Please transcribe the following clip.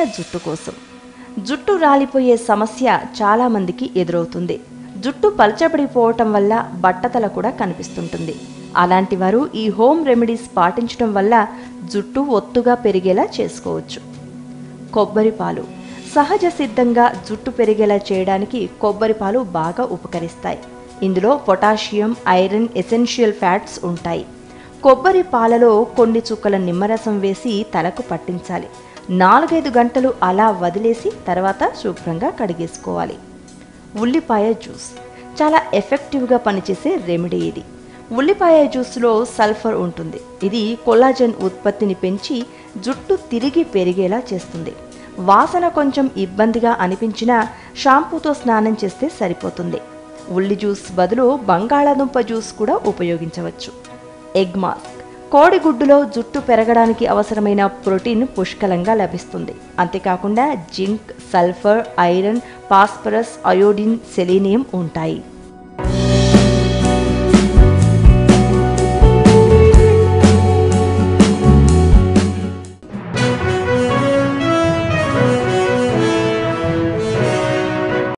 జుట్టు కోసం జుట్టు రాలిపోయే సమస్య చాలామందికి ఎదురవుతుంది జుట్టు పలచబడిపోవటం వల్ల బట్టతల కూడా కనిపిస్తుంటుంది అలాంటి వారు ఈ హోమ్ రెమెడీస్ పాటించడం వల్ల జుట్టు ఒత్తుగా పెరిగేలా చేసుకోవచ్చు కొబ్బరి పాలు సహజ సిద్ధంగా జుట్టు పెరిగేలా చేయడానికి కొబ్బరి పాలు బాగా ఉపకరిస్తాయి ఇందులో పొటాషియం ఐరన్ ఎసెన్షియల్ ఫ్యాట్స్ ఉంటాయి కొబ్బరి పాలలో కొన్ని చుక్కల నిమ్మరసం వేసి తలకు పట్టించాలి నాలుగైదు గంటలు అలా వదిలేసి తర్వాత శుభ్రంగా కడిగేసుకోవాలి ఉల్లిపాయ జ్యూస్ చాలా ఎఫెక్టివ్గా పనిచేసే రెమెడీ ఇది ఉల్లిపాయ జ్యూస్లో సల్ఫర్ ఉంటుంది ఇది కొల్లాజన్ ఉత్పత్తిని పెంచి జుట్టు తిరిగి పెరిగేలా చేస్తుంది వాసన కొంచెం ఇబ్బందిగా అనిపించినా షాంపూతో స్నానం చేస్తే సరిపోతుంది ఉల్లి జ్యూస్ బదులు బంగాళాదుంప జ్యూస్ కూడా ఉపయోగించవచ్చు ఎగ్ మాస్క్ కోడిగుడ్డులో జుట్టు పెరగడానికి అవసరమైన ప్రోటీన్ పుష్కలంగా లభిస్తుంది అంతేకాకుండా zinc sulphur iron phosphorus iodine selenium ఉంటాయి